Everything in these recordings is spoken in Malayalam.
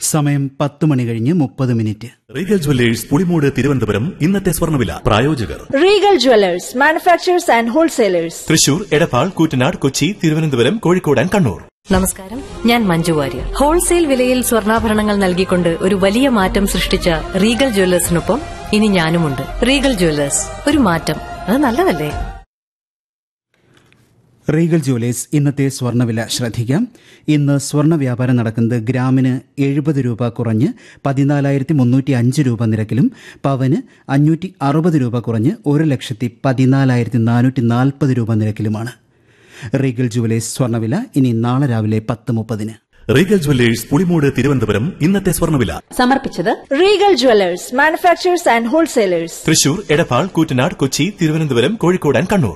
സമയം പത്ത് മണി കഴിഞ്ഞ് മുപ്പത് minute Regal jewellers Pulimoodu Thiruvananthapuram ഇന്നത്തെ സ്വർണ്ണവില പ്രായോജകർ Regal Jewelers, manufacturers and wholesalers. Thrissur Edappal Koottanad Kochi Thiruvananthapuram Kozhikode and Kannur നമസ്കാരം ഞാൻ മഞ്ജു വാര്യർ ഹോൾസെയിൽ വിലയിൽ സ്വർണ്ണാഭരണങ്ങൾ നൽകിക്കൊണ്ട് ഒരു വലിയ മാറ്റം സൃഷ്ടിച്ച റീഗൽ ജ്വല്ലേഴ്സിനൊപ്പം ഇനി ഞാനുമുണ്ട് റീഗൽ ജ്വല്ലേഴ്സ് ഒരു മാറ്റം അത് നല്ലതല്ലേ റീഗൽ ജുവലേഴ്സ് ഇന്നത്തെ സ്വർണ്ണവില ശ്രദ്ധിക്കാം ഇന്ന് സ്വർണ്ണ വ്യാപാരം നടക്കുന്നത് ഗ്രാമിന് എഴുപത് രൂപ കുറഞ്ഞ് പതിനാലായിരത്തി മുന്നൂറ്റി അഞ്ച് രൂപ നിരക്കിലും പവന് അഞ്ഞൂറ്റി അറുപത് രൂപ കുറഞ്ഞ് ഒരു ലക്ഷത്തി പതിനാലായിരത്തി നാനൂറ്റി നാൽപ്പത് രൂപ നിരക്കിലുമാണ് റീഗൽ ജുവലേഴ്സ് സ്വർണ്ണവില ഇനി നാളെ രാവിലെ പത്ത് മുപ്പതിന് റീഗൽ ജ്വല്ലേഴ്സ് പുളിമൂട് തിരുവനന്തപുരം ഇന്നത്തെ സ്വർണ്ണവില സമർപ്പിച്ചത് Regal Jewelers, manufacturers and wholesalers. Thrissur Edappal Koottanad Kochi Thiruvananthapuram Kozhikode and Kannur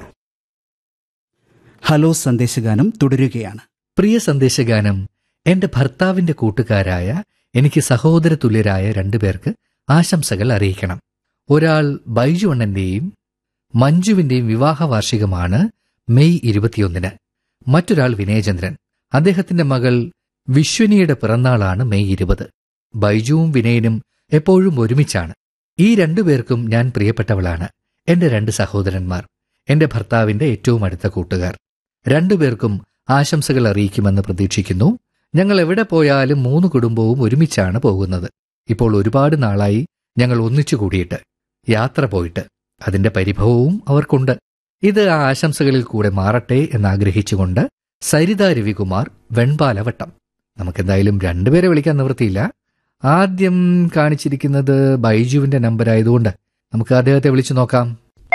hello സന്ദേശഗാനം തുടരുകയാണ് പ്രിയ സന്ദേശഗാനം എന്റെ ഭർത്താവിന്റെ കൂട്ടുകാരായ എനിക്ക് സഹോദര തുല്യരായ രണ്ടുപേർക്ക് ആശംസകൾ അറിയിക്കണം ഒരാൾ ബൈജു അണ്ണന്റെയും മഞ്ജുവിന്റെയും വിവാഹ വാർഷികമാണ് മെയ് ഇരുപത്തിയൊന്നിന് മറ്റൊരാൾ വിനയചന്ദ്രൻ അദ്ദേഹത്തിന്റെ മകൾ വിശ്വനിയുടെ പിറന്നാളാണ് മെയ് ഇരുപത് ബൈജുവും വിനയനും എപ്പോഴും ഒരുമിച്ചാണ് ഈ രണ്ടുപേർക്കും ഞാൻ പ്രിയപ്പെട്ടവളാണ് എന്റെ രണ്ട് സഹോദരന്മാർ എന്റെ ഭർത്താവിന്റെ ഏറ്റവും അടുത്ത കൂട്ടുകാർ രണ്ടുപേർക്കും ആശംസകൾ അറിയിക്കുമെന്ന് പ്രതീക്ഷിക്കുന്നു ഞങ്ങൾ എവിടെ പോയാലും മൂന്ന് കുടുംബവും ഒരുമിച്ചാണ് പോകുന്നത് ഇപ്പോൾ ഒരുപാട് നാളായി ഞങ്ങൾ ഒന്നിച്ചു കൂടിയിട്ട് യാത്ര പോയിട്ട് അതിന്റെ പരിഭവവും അവർക്കുണ്ട് ഇത് ആ ആശംസകളിൽ കൂടെ മാറട്ടെ എന്നാഗ്രഹിച്ചുകൊണ്ട് സരിത രവികുമാർ വെൺപാലവട്ടം നമുക്കെന്തായാലും രണ്ടുപേരെ വിളിക്കാൻ നിവൃത്തിയില്ല ആദ്യം കാണിച്ചിരിക്കുന്നത് ബൈജുവിന്റെ നമ്പർ ആയതുകൊണ്ട് നമുക്ക് അദ്ദേഹത്തെ വിളിച്ചു നോക്കാം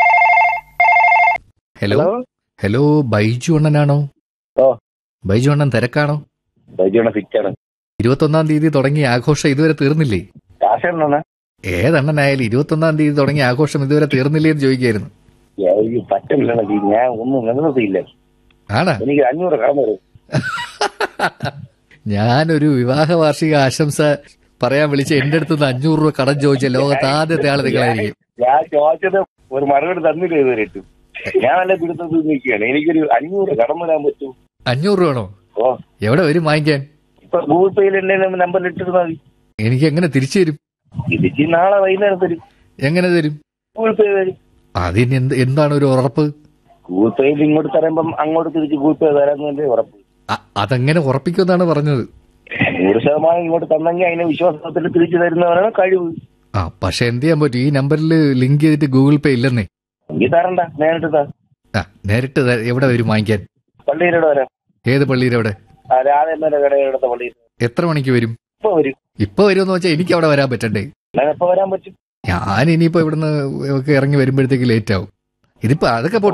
ഹലോ ഹലോ ബൈജു അണ്ണനാണോ ഓ. ബൈജു അണ്ണൻ തിരക്കാണോ ബൈജുണ ഫിറ്റാണ് ഇരുപത്തൊന്നാം തീയതി തുടങ്ങിയ ആഘോഷം ഇതുവരെ തീർന്നില്ലേ കാശാണ് ഏതണ്ണനായാലും ഇരുപത്തൊന്നാം തീയതി തുടങ്ങിയ ആഘോഷം ഇതുവരെ തീർന്നില്ലേ എന്ന് ചോദിക്കായിരുന്നു പറ്റില്ല ഞാൻ ഒന്നും നിലനിർത്തിയില്ല ആണാ എനിക്ക് അഞ്ഞൂറ് കടന്നു വരും ഞാനൊരു വിവാഹ വാർഷിക ആശംസ പറയാൻ വിളിച്ച എന്റെ അടുത്ത് നിന്ന് അഞ്ഞൂറ് രൂപ കടം ചോദിച്ച ലോകത്ത് ആദ്യത്തെ ആള് നിങ്ങളായിരിക്കും ഞാൻ ചോദിച്ചത് ഒരു മറുപടി തന്നില്ല ഇതുവരെ ഇട്ടു ഞാൻ നല്ല പിടുത്തത്തിൽ നിൽക്കുകയാണ് എനിക്കൊരു അഞ്ഞൂറ് കടന്നു വരാൻ പറ്റൂ അഞ്ഞൂറ് രൂപ വേണോ ഓ എവിടെ വരും വാങ്ങിക്കാൻ ഇപ്പൊ ഗൂഗിൾ പേയിൽ എന്റെ നമ്പറിൽ ഇട്ടിരുന്നാൽ മതി എനിക്ക് എങ്ങനെ തിരിച്ചു തരും തിരിച്ച് നാളെ വൈകുന്നേരം തരും എങ്ങനെ തരും ഗൂഗിൾ പേ തരും അതിന് എന്ത് എന്താണ് ഒരു ഉറപ്പ് ഗൂഗിൾ പേയിൽ ഇങ്ങോട്ട് തരുമ്പം അങ്ങോട്ട് തിരിച്ച് ഗൂഗിൾ പേ തരാമെന്നല്ലേ ഉറപ്പ് അ- അതെങ്ങനെ ഉറപ്പിക്കുമെന്നാണ് പറഞ്ഞത് നൂറ് ശതമാനം ഇങ്ങോട്ട് തന്നെങ്കിൽ അതിനെ വിശ്വാസത്തിൽ തിരിച്ചു തരുന്നവരാണ് കഴിവ് ആ പക്ഷെ എന്ത് ചെയ്യാൻ പറ്റും ഈ നമ്പറിൽ ലിങ്ക് ചെയ്തിട്ട് ഗൂഗിൾ പേ ഇല്ലെന്നേ എങ്കിൽ തരണ്ട നേരിട്ട് താ ആ നേരിട്ട് ത- എവിടെ വരും വാങ്ങിക്കാൻ പള്ളിയിലൂടെ വരാം ഏത് പള്ളിയുടെ അവിടെ ആ രാധേമ്മയുടെ കടയുടെ പള്ളിയിൽ എത്ര മണിക്ക് വരും ഇപ്പൊ വരും ഇപ്പൊ വരുമെന്ന് വെച്ചാൽ എനിക്ക് അവിടെ വരാൻ പറ്റണ്ടേ ഞാൻ എപ്പോ വരാൻ പറ്റും ഞാൻ ഇനിയിപ്പോ ഇവിടുന്ന് ഒക്കെ ഇറങ്ങി വരുമ്പോഴത്തേക്ക് ലേറ്റ് ആവും ഇതിപ്പോ അതൊക്കെ പോട്ടെ